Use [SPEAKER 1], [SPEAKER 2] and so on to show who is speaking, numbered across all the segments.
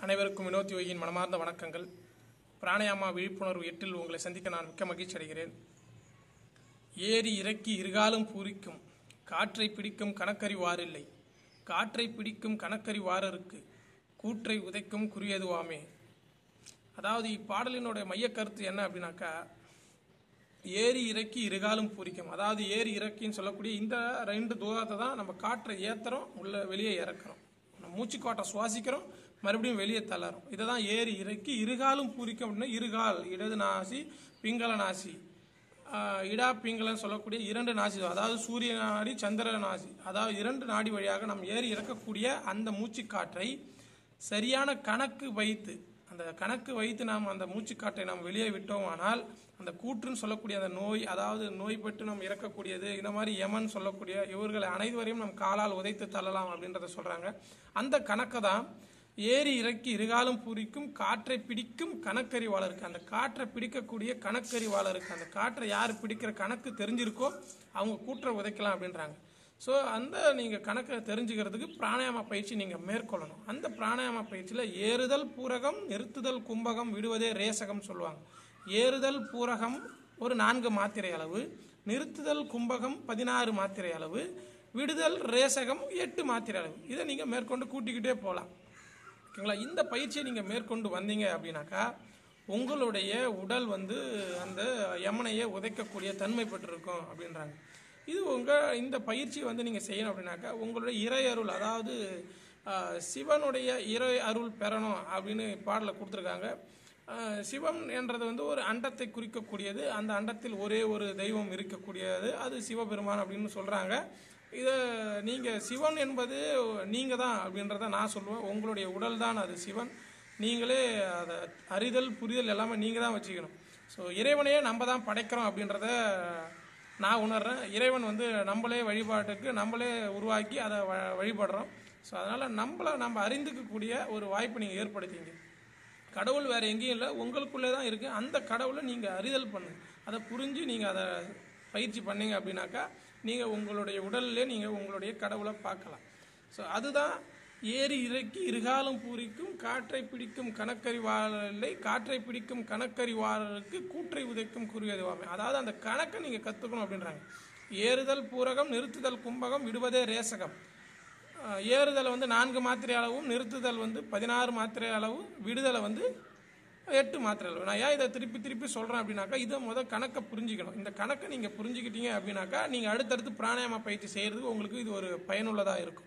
[SPEAKER 1] அனைவருக்கும் வினோத் யோகியின் மனமார்ந்த வணக்கங்கள் பிராணாயாமா விழிப்புணர்வு எட்டில் உங்களை சந்திக்க நான் மிக்க மகிழ்ச்சி அடைகிறேன் ஏறி இறக்கி இருகாலும் பூரிக்கும் காற்றை பிடிக்கும் கணக்கறிவாரில்லை காற்றை பிடிக்கும் கணக்கறிவாரருக்கு கூற்றை உதைக்கும் குறியதுவாமே அதாவது இப்பாடலினுடைய மையக் கருத்து என்ன அப்படின்னாக்கா ஏறி இறக்கி இருகாலும் பூரிக்கும் அதாவது ஏறி இறக்கின்னு சொல்லக்கூடிய இந்த ரெண்டு தூரத்தை தான் நம்ம காற்றை ஏத்துறோம் உள்ள வெளியே இறக்குறோம் நம்ம மூச்சு காற்றை சுவாசிக்கிறோம் மறுபடியும் வெளியே தள்ளறோம் இதை தான் ஏறி இறக்கி இருகாலும் பூரிக்கும் அப்படின்னா இருகால் இடது நாசி பிங்கள நாசி ஆஹ் இடா பிங்களன்னு சொல்லக்கூடிய இரண்டு நாசி அதாவது சூரிய நாடி சந்திர நாசி அதாவது இரண்டு நாடி வழியாக நாம் ஏறி இறக்கக்கூடிய அந்த மூச்சு காற்றை சரியான கணக்கு வைத்து அந்த கணக்கு வைத்து நாம் அந்த மூச்சுக்காற்றை நாம் வெளியே விட்டோமானால் அந்த கூற்றுன்னு சொல்லக்கூடிய அந்த நோய் அதாவது நோய் பெற்று நாம் இறக்கக்கூடியது இந்த மாதிரி யமன் சொல்லக்கூடிய இவர்களை அனைவரையும் நம் காலால் உதைத்து தள்ளலாம் அப்படின்றத சொல்றாங்க அந்த கணக்கை தான் ஏறி இறக்கி இருகாலும் பூரிக்கும் காற்றை பிடிக்கும் கணக்கறிவாளருக்கு அந்த காற்றை பிடிக்கக்கூடிய கணக்கறிவாளருக்கு அந்த காற்றை யார் பிடிக்கிற கணக்கு தெரிஞ்சிருக்கோ அவங்க கூற்றை உதைக்கலாம் அப்படின்றாங்க ஸோ அந்த நீங்கள் கணக்கை தெரிஞ்சுக்கிறதுக்கு பிராணாயாம பயிற்சி நீங்கள் மேற்கொள்ளணும் அந்த பிராணாயாம பயிற்சியில் ஏறுதல் பூரகம் நிறுத்துதல் கும்பகம் விடுவதே ரேசகம் சொல்லுவாங்க ஏறுதல் பூரகம் ஒரு நான்கு மாத்திரை அளவு நிறுத்துதல் கும்பகம் பதினாறு மாத்திரை அளவு விடுதல் ரேசகம் எட்டு மாத்திரை அளவு இதை நீங்கள் மேற்கொண்டு கூட்டிக்கிட்டே போகலாம் ஓகேங்களா இந்த பயிற்சியை நீங்கள் மேற்கொண்டு வந்தீங்க அப்படின்னாக்கா உங்களுடைய உடல் வந்து அந்த யமனையை உதைக்கக்கூடிய தன்மை பெற்றிருக்கும் அப்படின்றாங்க இது உங்கள் இந்த பயிற்சியை வந்து நீங்கள் செய்யணும் அப்படின்னாக்கா உங்களுடைய இறை அருள் அதாவது ஆஹ், சிவனுடைய இறை அருள் பெறணும் அப்படின்னு பாடலில் கொடுத்துருக்காங்க ஆஹ், சிவம் என்றது வந்து ஒரு அண்டத்தை குறிக்கக்கூடியது அந்த அண்டத்தில் ஒரே ஒரு தெய்வம் இருக்கக்கூடியது அது சிவபெருமான் அப்படின்னு சொல்கிறாங்க இதை நீங்கள் சிவன் என்பது நீங்கள் தான் அப்படின்றத நான் சொல்லுவேன் உங்களுடைய உடல் தான் அது சிவன் நீங்களே அதை அறிதல் புரிதல் எல்லாமே நீங்கள் தான் வச்சுக்கணும் ஸோ இறைவனையே நம்ம தான் படைக்கிறோம் அப்படின்றத நான் உணர்றேன் இறைவன் வந்து நம்மளே வழிபாட்டுக்கு நம்மளே உருவாக்கி அதை வ வழிபடுறோம் ஸோ அதனால் நம்மளை நம்ம அறிந்துக்கக்கூடிய ஒரு வாய்ப்பு நீங்கள் ஏற்படுத்திங்க கடவுள் வேறு எங்கேயும் இல்லை உங்களுக்குள்ளே தான் இருக்குது அந்த கடவுளை நீங்கள் அறிதல் பண்ணுங்க அதை புரிஞ்சு நீங்கள் அதை பயிற்சி பண்ணீங்க அப்படின்னாக்கா நீங்கள் உங்களுடைய உடல்லே நீங்கள் உங்களுடைய கடவுளை பார்க்கலாம் ஸோ அதுதான் ஏறி இறக்கி இருகாலும் பூரிக்கும் காற்றை பிடிக்கும் கணக்கறிவாளரை காற்றை பிடிக்கும் கணக்கறிவாளருக்கு கூற்றை உதைக்கும் குறியதுவாமே அதாவது அந்த கணக்கை நீங்கள் கற்றுக்கணும் அப்படின்றாங்க ஏறுதல் பூரகம் நிறுத்துதல் கும்பகம் விடுவதே ரேசகம் அஹ் ஏறுதல் வந்து நான்கு மாத்திரை அளவும் நிறுத்துதல் வந்து பதினாறு மாத்திரை அளவு விடுதலை வந்து எட்டு மாத்திரை அளவு நான் ஏன் இதை திருப்பி திருப்பி சொல்கிறேன் அப்படின்னாக்கா இதை முதல் கணக்கை புரிஞ்சுக்கணும் இந்த கணக்கை நீங்கள் புரிஞ்சுக்கிட்டீங்க அப்படின்னாக்கா நீங்கள் அடுத்தடுத்து பிராணாயாம பயிற்சி செய்கிறதுக்கு உங்களுக்கு இது ஒரு பயனுள்ளதாக இருக்கும்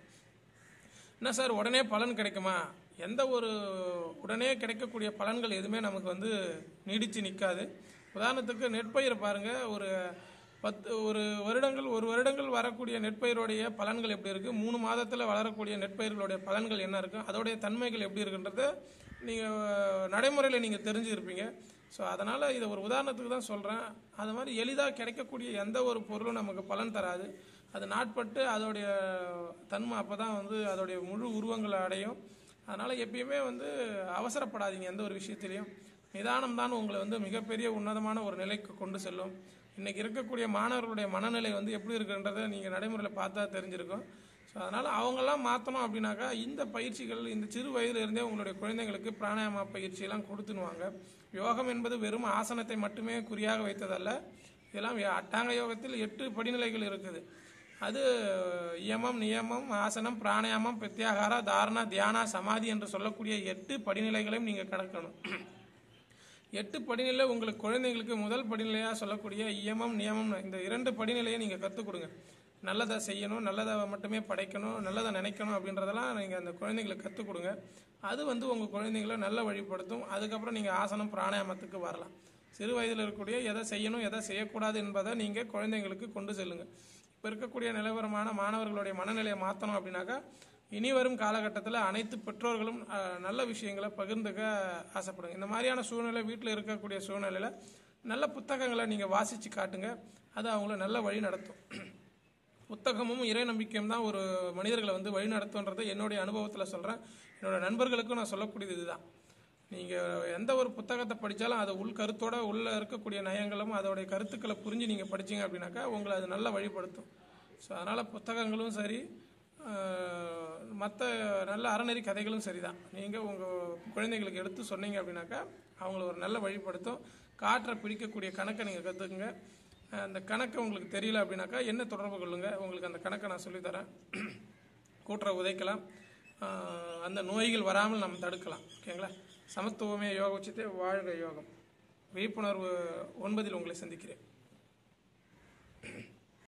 [SPEAKER 1] என்ன சார் உடனே பலன் கிடைக்குமா எந்த ஒரு உடனே கிடைக்கக்கூடிய பலன்கள் எதுவுமே நமக்கு வந்து நீடித்து நிற்காது உதாரணத்துக்கு நெற்பயிரை பாருங்கள் ஒரு பத்து ஒரு வருடங்கள் ஒரு வருடங்கள் வரக்கூடிய நெற்பயிரோடைய பலன்கள் எப்படி இருக்குது மூணு மாதத்தில் வளரக்கூடிய நெற்பயிர்களுடைய பலன்கள் என்ன இருக்குது அதோடைய தன்மைகள் எப்படி இருக்குன்றத நீங்கள் நடைமுறையில் நீங்கள் தெரிஞ்சுருப்பீங்க ஸோ அதனால் இதை ஒரு உதாரணத்துக்கு தான் சொல்கிறேன் அது மாதிரி எளிதாக கிடைக்கக்கூடிய எந்த ஒரு பொருளும் நமக்கு பலன் தராது அது நாட்பட்டு அதோடைய தன்மை அப்போ தான் வந்து அதோடைய முழு உருவங்களை அடையும் அதனால் எப்பயுமே வந்து அவசரப்படாதீங்க எந்த ஒரு விஷயத்திலையும் நிதானம் தான் உங்களை வந்து மிகப்பெரிய உன்னதமான ஒரு நிலைக்கு கொண்டு செல்லும் இன்றைக்கி இருக்கக்கூடிய மாணவர்களுடைய மனநிலை வந்து எப்படி இருக்குன்றதை நீங்கள் நடைமுறையில் பார்த்தா தெரிஞ்சிருக்கும் ஸோ அதனால் அவங்கெல்லாம் மாற்றணும் அப்படின்னாக்கா இந்த பயிற்சிகள் இந்த சிறு வயதிலிருந்தே உங்களுடைய குழந்தைங்களுக்கு பிராணாயாம பயிற்சியெல்லாம் கொடுத்துனுவாங்க யோகம் என்பது வெறும் ஆசனத்தை மட்டுமே குறியாக வைத்ததல்ல இதெல்லாம் அட்டாங்க யோகத்தில் எட்டு படிநிலைகள் இருக்குது அது யமம் நியமம் ஆசனம் பிராணாயாமம் பிரத்யாகாரா தாரணா தியானா சமாதி என்று சொல்லக்கூடிய எட்டு படிநிலைகளையும் நீங்கள் கடக்கணும் எட்டு படிநிலை உங்களுக்கு குழந்தைங்களுக்கு முதல் படிநிலையாக சொல்லக்கூடிய இயமம் நியமம் இந்த இரண்டு படிநிலையை நீங்கள் கற்றுக் கொடுங்க நல்லதை செய்யணும் நல்லதை மட்டுமே படைக்கணும் நல்லதை நினைக்கணும் அப்படின்றதெல்லாம் நீங்கள் அந்த குழந்தைங்களுக்கு கற்றுக் கொடுங்க அது வந்து உங்கள் குழந்தைங்களை நல்ல வழிப்படுத்தும் அதுக்கப்புறம் நீங்கள் ஆசனம் பிராணாயாமத்துக்கு வரலாம் சிறு வயதில் இருக்கக்கூடிய எதை செய்யணும் எதை செய்யக்கூடாது என்பதை நீங்கள் குழந்தைங்களுக்கு கொண்டு செல்லுங்கள் இப்போ இருக்கக்கூடிய நிலவரமான மாணவர்களுடைய மனநிலையை மாற்றணும் அப்படின்னாக்கா இனி வரும் காலகட்டத்தில் அனைத்து பெற்றோர்களும் அஹ், நல்ல விஷயங்களை பகிர்ந்துக்க ஆசைப்படுங்க இந்த மாதிரியான சூழ்நிலை வீட்டில் இருக்கக்கூடிய சூழ்நிலையில் நல்ல புத்தகங்களை நீங்கள் வாசித்து காட்டுங்க அது அவங்கள நல்ல வழி நடத்தும் புத்தகமும் இறை நம்பிக்கையும் தான் ஒரு மனிதர்களை வந்து வழி நடத்துன்றதை என்னுடைய அனுபவத்தில் சொல்கிறேன் என்னோட நண்பர்களுக்கும் நான் சொல்லக்கூடியது இதுதான் நீங்கள் எந்த ஒரு புத்தகத்தை படித்தாலும் அதை உள் கருத்தோட உள்ளே இருக்கக்கூடிய நயங்களும் அதோடைய கருத்துக்களை புரிஞ்சு நீங்கள் படிச்சீங்க அப்படின்னாக்கா உங்களை அது நல்லா வழிபடுத்தும் ஸோ அதனால் புத்தகங்களும் சரி மற்ற நல்ல அறநெறி கதைகளும் சரிதான் நீங்கள் உங்கள் குழந்தைங்களுக்கு எடுத்து சொன்னீங்க அப்படின்னாக்கா அவங்கள ஒரு நல்ல வழிப்படுத்தும் காற்றை பிடிக்கக்கூடிய கணக்கை நீங்கள் கற்றுக்குங்க அந்த கணக்கு உங்களுக்கு தெரியல அப்படின்னாக்கா என்ன தொடர்பு கொள்ளுங்க உங்களுக்கு அந்த கணக்கை நான் சொல்லித்தரேன் கூட்டுற உதைக்கலாம் ஆஹ் அந்த நோய்கள் வராமல் நம்ம தடுக்கலாம் ஓகேங்களா சமத்துவமே யோக உச்சித்தே வாழ்க யோகம் விழிப்புணர்வு ஒன்பதில் உங்களை சந்திக்கிறேன்